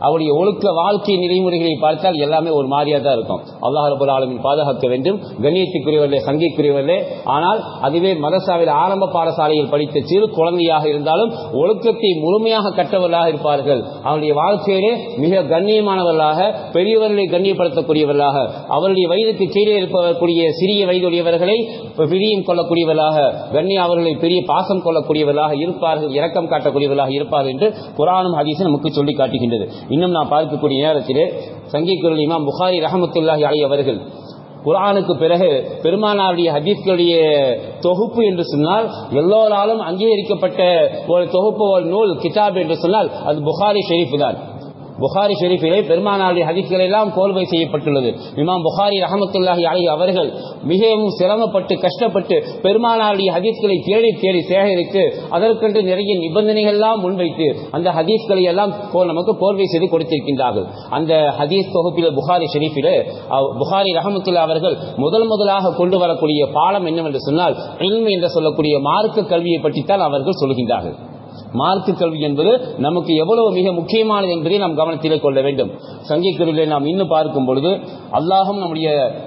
[SPEAKER 1] அவருடைய ஒழுக்க வாழ்க்கை நெறிமுறைகளை பார்த்தால் எல்லாமே ஒரு மாதிரியா தான் இருக்கும் அல்லாஹ் ரபுல் ஆலமின் பாதுகாக்க வேண்டும் கண்ணியத்துக்குரியவர்களே சங்கிக்குரியவர்களே ஆனால் அதுவே மதசாவில் ஆரம்ப பாடசாலையில் படித்த சிறு குழந்தையாக இருந்தாலும் ஒழுக்கத்தை முழுமையாக கற்றவர்களாக இருப்பார்கள் அவருடைய வாழ்க்கையிலே மிக கண்ணியமானவர்களாக பெரியவர்களை கண்ணியப்படுத்தக்கூடியவர்களாக அவருடைய வயதுக்கு கீழே இருப்பவர்களுடைய சிறிய வயதுடையவர்களை பிரியம் கொள்ளக்கூடியவர்களாக கண்ணிய அவர்களை பெரிய பாசம் கொள்ளக்கூடியவர்களாக இருப்பார்கள் இரக்கம் காட்டக்கூடியவர்களாக இருப்பார்கள் என்று குரானும் ஹதீஸும் நமக்கு சொல்லி காட்டுகின்றது இன்னும் நான் பார்க்கக்கூடிய நேரத்திலே சங்கீக்குரல் இமாம் புகாரி ரஹமத்துல்லாஹி அலி அவர்கள் குரானுக்கு பிறகு பெருமானாருடைய ஹதீஸ்களுடைய தொகுப்பு என்று சொன்னால் எல்லோராலும் அங்கீகரிக்கப்பட்ட ஒரு தொகுப்பு ஒரு நூல் கிதாப் என்று சொன்னால் அது புகாரி ஷெரீஃப் தான் புகாரி ஷெரீஃபிலே பெருமானாருடைய ஹதீஸ்கள் எல்லாம் கோல்வை செய்யப்பட்டுள்ளது இமாம் புகாரி ரஹமத்துல்லாஹி அலி அவர்கள் மிகவும் சிரமப்பட்டு கஷ்டப்பட்டு பெருமானாருடைய ஹதீஸ்களை தேடி தேடி சேகரித்து அதற்கென்று நிறைய நிபந்தனைகள் எல்லாம் முன்வைத்து அந்த ஹதீஸ்களை எல்லாம் கோ- நமக்கு கோர்வை செய்து கொடுத்திருக்கின்றார்கள் அந்த ஹதீஸ் தொகுப்பில் புகாரி ஷெரீஃபிலே அவ்- புகாரி ரஹமத்துல்லா அவர்கள் முதல் முதலாக கொண்டு வரக்கூடிய பாடம் என்னவென்று சொன்னால் இல்மு என்று சொல்லக்கூடிய மார்க்க கல்வியை பற்றித்தான் அவர்கள் சொல்கின்றார்கள் மார்க்கு கல்வி என்பது நமக்கு எவ்வளவு மிக முக்கியமானது என்பதை நாம் கவனத்திலே கொள்ள வேண்டும் சங்கிக்கருவிலே நாம் இன்னும் பார்க்கும் பொழுது அல்லாஹும் நம்முடைய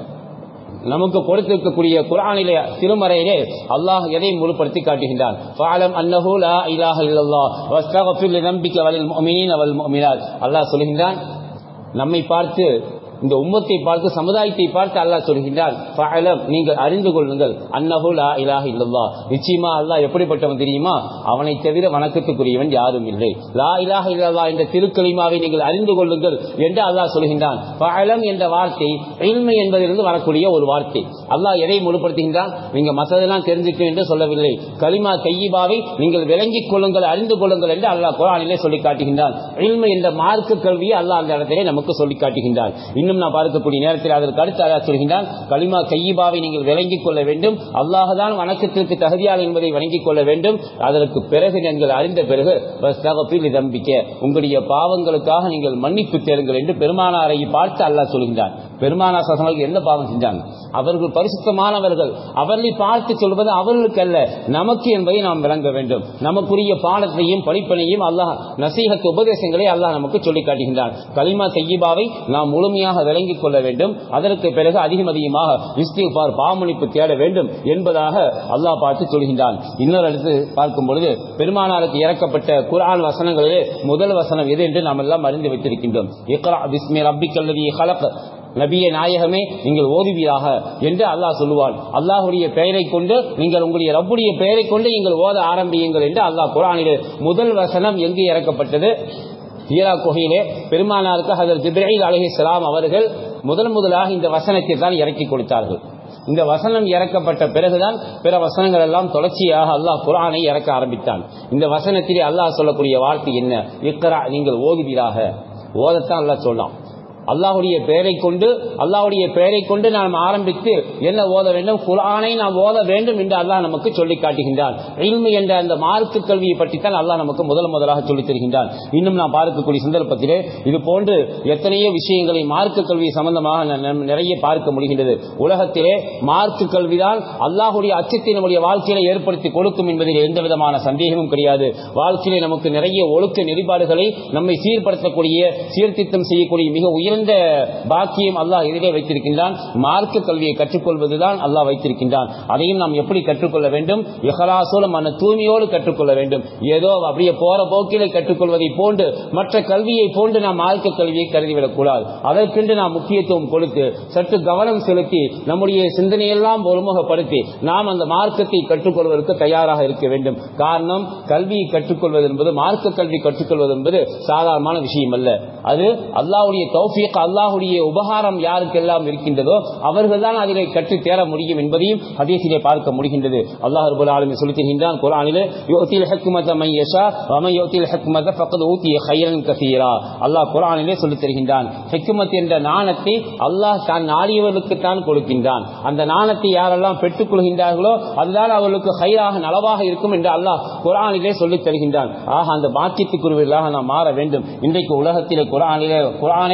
[SPEAKER 1] நமக்கு கொடுத்திருக்கக்கூடிய குரானிலே திருமறையிலே அல்லாஹ் எதை முழுப்படுத்தி காட்டுகின்றான் ஃபாலம் அன்னஹு லா இலாஹ இல்லல்லாஹ் வஸ்தக்ஃபிர் லிதம்பிக வலில் முஃமினீன வல் முஃமினாத் அல்லாஹ் சொல்கின்றான் நம்மை பார்த்து இந்த உம்மத்தை பார்த்து சமுதாயத்தை பார்த்து அல்லாஹ் சொல்கின்றான் ஃபஅலம் நீங்கள் அறிந்து கொள்ளுங்கள் அன்னஹு லா இலாஹ இல்லல்லாஹ் நிச்சயமா அல்லாஹ் எப்படிப்பட்டவன் தெரியுமா அவனை தவிர வணக்கத்துக்குரியவன் யாரும் இல்லை லா இலாஹ இல்லல்லாஹ் என்ற திருக்கலிமாவை நீங்கள் அறிந்து கொள்ளுங்கள் என்று அல்லாஹ் சொல்கின்றான் ஃபஅலம் என்ற வார்த்தை இல்மு என்பதிலிருந்து வரக்கூடிய ஒரு வார்த்தை அல்லாஹ் எதை முழுப்படுத்துகின்றான் நீங்க மற்றதெல்லாம் தெரிஞ்சுக்க என்று சொல்லவில்லை கலிமா கையிபாவை நீங்கள் விளங்கிக் கொள்ளுங்கள் அறிந்து கொள்ளுங்கள் என்று அல்லாஹ் குரானிலே சொல்லி காட்டுகின்றான் இல்மு என்ற மார்க்க கல்வியை அல்லாஹ் அந்த இடத்திலே நமக்கு சொல்லி காட்டுகின்றான் இன்னும் நான் பார்க்கக்கூடிய நேரத்தில் அதற்கு அடுத்து அல்லாஹ் சொல்கின்றான் கலிமா கையிபாவை நீங்கள் விளங்கிக் கொள்ள வேண்டும் அல்லாஹ்தான் வணக்கத்திற்கு தகுதியால் என்பதை வணங்கிக் கொள்ள வேண்டும் அதற்கு பிறகு நீங்கள் அறிந்த பிறகு வஸ்தகபில் தம்பிக்க உங்களுடைய பாவங்களுக்காக நீங்கள் மன்னிப்பு தேருங்கள் என்று பெருமானாரை பார்த்து அல்லாஹ் சொல்கின்றான் பெருமானா சசங்களுக்கு என்ன பாவம் செஞ்சாங்க அவர்கள் பரிசுத்தமானவர்கள் அவர்களை பார்த்து சொல்வது அவர்களுக்கு அல்ல நமக்கு என்பதை நாம் விளங்க வேண்டும் நமக்குரிய பாடத்தையும் படிப்பனையும் அல்லாஹ் நசீகத்து உபதேசங்களை அல்லாஹ் நமக்கு சொல்லி காட்டுகின்றான் கலிமா தையிபாவை நாம் முழுமையாக விளங்கிக் கொள்ள வேண்டும் அதற்கு பிறகு அதிகம் அதிகமாக இஸ்திஃபார் பாமணிப்பு தேட வேண்டும் என்பதாக அல்லாஹ் பார்த்து சொல்கின்றான் இன்னொரு அடுத்து பார்க்கும் பொழுது பெருமானாருக்கு இறக்கப்பட்ட குர்ஆன் வசனங்களிலே முதல் வசனம் எது என்று நாம் எல்லாம் அறிந்து வைத்திருக்கின்றோம் இக்ரா பிஸ்மி ரப்பிக்கல்லதி ஹலக் நபிய நாயகமே நீங்கள் ஓதுவீராக என்று அல்லாஹ் சொல்லுவான் அல்லாஹுடைய பெயரை கொண்டு நீங்கள் உங்களுடைய ரப்புடைய பெயரை கொண்டு நீங்கள் ஓத ஆரம்பியுங்கள் என்று அல்லாஹ் குரானிலே முதல் வசனம் எங்கு இறக்கப்பட்டது ஹீரா குகையிலே பெருமானாருக்கு ஹதர் ஜிப்ரீல் அலைஹிஸ்ஸலாம் அவர்கள் முதல் முதலாக இந்த வசனத்தை தான் இறக்கி கொடுத்தார்கள் இந்த வசனம் இறக்கப்பட்ட பிறகுதான் பிற வசனங்கள் எல்லாம் தொடர்ச்சியாக அல்லாஹ் குரானை இறக்க ஆரம்பித்தான் இந்த வசனத்திலே அல்லாஹ் சொல்லக்கூடிய வார்த்தை என்ன இக்கரா நீங்கள் ஓதுவீராக ஓதத்தான் அல்லாஹ் சொல்லலாம் அல்லாஹுடைய பெயரை கொண்டு அல்லாஹுடைய பெயரை கொண்டு நாம் ஆரம்பித்து என்ன ஓத வேண்டும் குர்ஆனை நாம் ஓத வேண்டும் என்று அல்லாஹ் நமக்கு சொல்லி காட்டுகின்றான் இல்மு என்ற அந்த மார்க்கு கல்வியை பற்றித்தான் அல்லாஹ் நமக்கு முதல் முதலாக சொல்லித் தருகின்றான் இன்னும் நாம் பார்க்கக்கூடிய சந்தர்ப்பத்திலே இது போன்று எத்தனையோ விஷயங்களை மார்க்க கல்வி சம்பந்தமாக ந- நம் நிறைய பார்க்க முடிகின்றது உலகத்திலே மார்க்கு கல்விதான் அல்லாஹுடைய அச்சத்தை நம்முடைய வாழ்க்கையில ஏற்படுத்தி கொடுக்கும் என்பதில் எந்த விதமான சந்தேகமும் கிடையாது வாழ்க்கையிலே நமக்கு நிறைய ஒழுக்க நெறிபாடுகளை நம்மை சீர்படுத்தக்கூடிய சீர்திருத்தம் செய்யக்கூடிய மிக உயர்ந்த பாக்கியம் அல்லாஹ் இதிலே வைத்திருக்கின்றான் மார்க்க கல்வியை கற்றுக்கொள்வதுதான் அல்லாஹ் வைத்திருக்கின்றான் அதையும் நாம் எப்படி கற்றுக்கொள்ள வேண்டும் இஹலாசோடு மன தூய்மையோடு கற்றுக்கொள்ள வேண்டும் ஏதோ அப்படியே போற போக்கிலே கற்றுக்கொள்வதை போன்று மற்ற கல்வியை போன்று நாம் மார்க்க கல்வியை கருதிவிடக் கூடாது அதற்கென்று நாம் முக்கியத்துவம் கொடுத்து சற்று கவனம் செலுத்தி நம்முடைய சிந்தனையெல்லாம் ஒருமுகப்படுத்தி நாம் அந்த மார்க்கத்தை கற்றுக்கொள்வதற்கு தயாராக இருக்க வேண்டும் காரணம் கல்வியை கற்றுக்கொள்வது என்பது மார்க்க கல்வி கற்றுக்கொள்வது என்பது சாதாரணமான விஷயம் அல்ல அது அல்லாஹ்வுடைய தௌஃபீக் அல்லாஹ்வுடைய உபகாரம் யாருக்கெல்லாம் இருக்கின்றதோ அவர்கள் தான் அதிலே கற்று தேர முடியும் என்பதையும் ஹதீஸிலே பார்க்க முடிகின்றது அல்லாஹ் ரபுல் ஆலமீன் சொல்லித் தருகின்றான் குர்ஆனிலே யுத்தில் ஹக்மத மன் யஷா வ மன் யுத்தில் ஹக்மத ஃபக்கத் ஊதிய கைரன் கஸீரா அல்லாஹ் குர்ஆனிலே சொல்லித் தருகின்றான் ஹிக்மத் என்ற நாணத்தை அல்லாஹ் தான் நாடியவர்களுக்கு தான் கொடுக்கின்றான் அந்த நாணத்தை யாரெல்லாம் பெற்றுக் கொள்கின்றார்களோ அதுதான் அவர்களுக்கு ஹைராக நலவாக இருக்கும் என்று அல்லாஹ் குர்ஆனிலே சொல்லித் தருகின்றான் ஆக அந்த பாக்கியத்துக்குரியவர்களாக நாம் மாற வேண்டும் இன்றைக்கு உலகத்திலே குர்ஆனிலே குர்ஆனை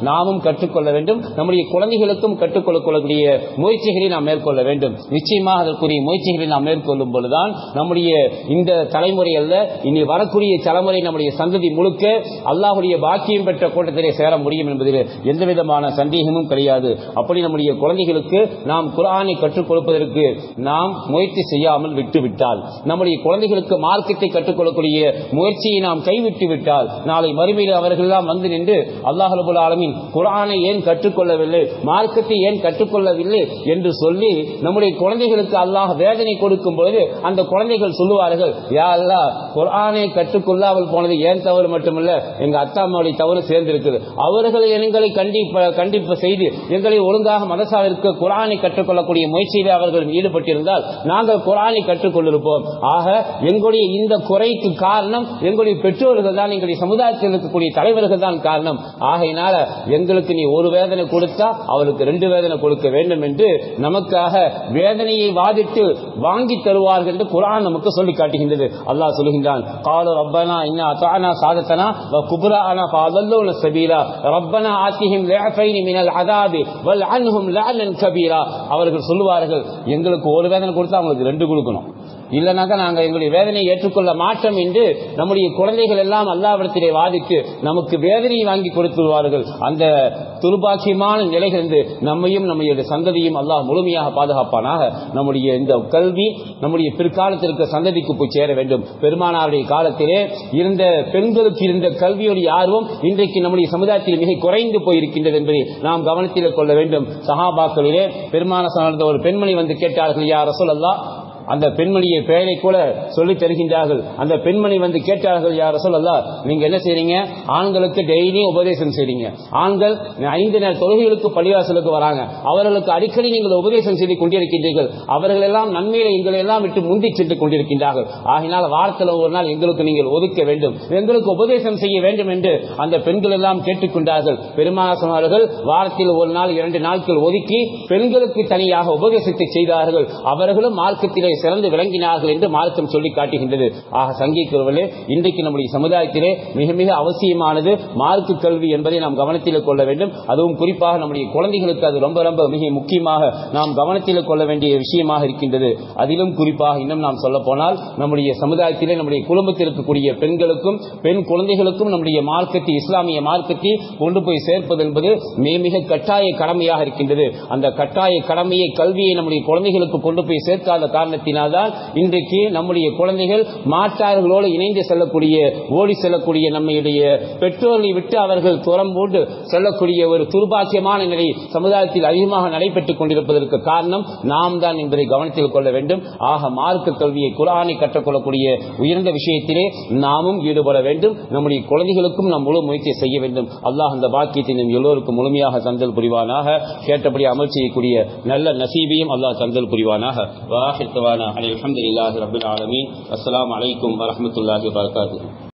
[SPEAKER 1] நாமும் கற்றுக்கொள்ள வேண்டும் நம்முடைய குழந்தைகளுக்கும் கற்றுக்கொள்ளக்கூடிய முயற்சிகளை நாம் மேற்கொள்ள வேண்டும் நிச்சயமாக அதற்குரிய முயற்சிகளை நாம் மேற்கொள்ளும் பொழுதுதான் நம்முடைய இந்த தலைமுறை அல்ல இனி வரக்கூடிய தலைமுறை நம்முடைய சந்ததி முழுக்க அல்லாஹுடைய பாக்கியம் பெற்ற கூட்டத்திலே சேர முடியும் என்பதில் எந்த விதமான சந்தேகமும் கிடையாது அப்படி நம்முடைய குழந்தைகளுக்கு நாம் குரானை கற்றுக் கொடுப்பதற்கு நாம் முயற்சி செய்யாமல் விட்டுவிட்டால் நம்முடைய குழந்தைகளுக்கு மார்க்கத்தை கற்றுக்கொள்ளக்கூடிய முயற்சியை நாம் கைவிட்டு விட்டால் நாளை மறுமையில் அவர்கள் எல்லாம் வந்து நின்று அல்லாஹ் ரபுல் ஆலமின் குரானை ஏன் கற்றுக்கொள்ளவில்லை மார்க்கத்தை ஏன் கற்றுக்கொள்ளவில்லை என்று சொல்லி நம்முடைய குழந்தைகளுக்கு அல்லாஹ் வேதனை கொடுக்கும் பொழுது அந்த குழந்தைகள் சொல்லுவார்கள் யா அல்லா குரானை கற்றுக்கொள்ளாமல் போனது ஏன் தவறு மட்டுமல்ல எங்க அத்தா அம்மாவுடைய தவறு சேர்ந்திருக்குது அவர்கள் எங்களை கண்டிப்ப கண்டிப்பு செய்து எங்களை ஒழுங்காக மதசாவிற்கு குரானை கற்றுக்கொள்ளக்கூடிய முயற்சியில் அவர்கள் ஈடுபட்டிருந்தால் நாங்கள் குரானை கற்றுக்கொண்டிருப்போம் ஆக எங்களுடைய இந்த குறைக்கு காரணம் எங்களுடைய பெற்றோர்கள் தான் எங்களுடைய சமுதாயத்தில் இருக்கக்கூடிய தலைவர்கள் தான் காரணம் ஆகையினால எங்களுக்கு நீ ஒரு வேதனை கொடுத்தா அவருக்கு ரெண்டு வேதனை கொடுக்க வேண்டும் என்று நமக்காக வேதனையை வாதிட்டு வாங்கி தருவார்கள் என்று குரான் நமக்கு சொல்லி காட்டுகின்றது அல்லாஹ் சொல்லுகின்றான் காலு ரப்பனா இன்ன அத்தானா சாதத்தனா வ குப்ரானா ஃபாதல்லூன சபீலா ரப்பனா ஆத்திஹிம் லிஅஃபைனி மினல் அதாபி வல் அன்ஹும் லஅனன் கபீரா அவர்கள் சொல்லுவார்கள் எங்களுக்கு ஒரு வேதனை கொடுத்தா அவங்களுக்கு ரெண்டு கொடுக்கணும் இல்லைனாக்கா நாங்கள் எங்களுடைய வேதனையை ஏற்றுக்கொள்ள மாட்டோம் என்று நம்முடைய குழந்தைகள் எல்லாம் அல்லாவிடத்திலே வாதிட்டு நமக்கு வேதனையை வாங்கி கொடுத்துருவார்கள் அந்த துர்பாக்கியமான நிலைகளிலிருந்து நம்மையும் நம்முடைய சந்ததியும் அல்லாஹ் முழுமையாக பாதுகாப்பானாக நம்முடைய இந்த கல்வி நம்முடைய பிற்காலத்திற்கு சந்ததிக்கு போய் சேர வேண்டும் பெருமானாருடைய காலத்திலே இருந்த பெண்களுக்கு இருந்த கல்வியுடைய ஆர்வம் இன்றைக்கு நம்முடைய சமுதாயத்தில் மிக குறைந்து போயிருக்கின்றது என்பதை நாம் கவனத்தில் கொள்ள வேண்டும் சஹாபாக்களிலே பெருமான சார்ந்த ஒரு பெண்மணி வந்து கேட்டார்கள் யார் ரசூல் அந்த பெண்மணியை பெயரை கூட சொல்லி தருகின்றார்கள் அந்த பெண்மணி வந்து கேட்டார்கள் யார் சொல்லலா நீங்க என்ன செய்றீங்க ஆண்களுக்கு டெய்லி உபதேசம் செய்றீங்க ஆண்கள் ஐந்து நேர தொழுகைகளுக்கு பள்ளிவாசலுக்கு வராங்க அவர்களுக்கு அடிக்கடி நீங்கள் உபதேசம் செய்து கொண்டிருக்கின்றீர்கள் அவர்கள் எல்லாம் நன்மையில எங்களை எல்லாம் விட்டு முந்தி சென்று கொண்டிருக்கின்றார்கள் ஆகினால் வாரத்தில் ஒரு நாள் எங்களுக்கு நீங்கள் ஒதுக்க வேண்டும் எங்களுக்கு உபதேசம் செய்ய வேண்டும் என்று அந்த பெண்கள் எல்லாம் கேட்டுக்கொண்டார்கள் பெருமாசம் அவர்கள் வாரத்தில் ஒரு நாள் இரண்டு நாட்கள் ஒதுக்கி பெண்களுக்கு தனியாக உபதேசத்தை செய்தார்கள் அவர்களும் மார்க்கத்திலே சிறந்து விளங்கினார்கள் என்று மார்க்கம் சொல்லி காட்டுகின்றது ஆக சங்கிக்கிறவர்களே இன்றைக்கு நம்முடைய சமுதாயத்திலே மிக மிக அவசியமானது மார்க்கு கல்வி என்பதை நாம் கவனத்தில் கொள்ள வேண்டும் அதுவும் குறிப்பாக நம்முடைய குழந்தைகளுக்கு அது ரொம்ப ரொம்ப மிக முக்கியமாக நாம் கவனத்தில் கொள்ள வேண்டிய விஷயமாக இருக்கின்றது அதிலும் குறிப்பாக இன்னும் நாம் சொல்ல போனால் நம்முடைய சமுதாயத்திலே நம்முடைய குடும்பத்தில் இருக்கக்கூடிய பெண்களுக்கும் பெண் குழந்தைகளுக்கும் நம்முடைய மார்க்கத்தை இஸ்லாமிய மார்க்கத்தை கொண்டு போய் சேர்ப்பது என்பது மிக மிக கட்டாய கடமையாக இருக்கின்றது அந்த கட்டாய கடமையை கல்வியை நம்முடைய குழந்தைகளுக்கு கொண்டு போய் சேர்க்காத காரணத்தினால்தான் இன்றைக்கு நம்முடைய குழந்தைகள் மாற்றார்களோடு இணைந்து செல்லக்கூடிய ஓடி செல்லக்கூடிய நம்முடைய பெற்றோர்களை விட்டு அவர்கள் துறம் போட்டு செல்லக்கூடிய ஒரு துர்பாக்கியமான நிலை சமுதாயத்தில் அதிகமாக நடைபெற்றுக் கொண்டிருப்பதற்கு காரணம் நாம் தான் என்பதை கவனத்தில் கொள்ள வேண்டும் ஆக மார்க்க கல்வியை குரானை கற்றுக்கொள்ளக்கூடிய உயர்ந்த விஷயத்திலே நாமும் ஈடுபட வேண்டும் நம்முடைய குழந்தைகளுக்கும் நாம் முழு முயற்சி செய்ய வேண்டும் அல்லாஹ் அந்த பாக்கியத்தை நம் எல்லோருக்கும் முழுமையாக தந்தல் புரிவானாக கேட்டபடி அமல் செய்யக்கூடிய நல்ல நசீபையும் அல்லாஹ் தந்தல் புரிவானாக வாஹிர் தவானா அலி அலமதுல்லாஹி ரபில் ஆலமீன் அஸ்ஸலாமு அலைக்கும் வரஹ்மத்துல்லாஹி வபரகாத்துஹு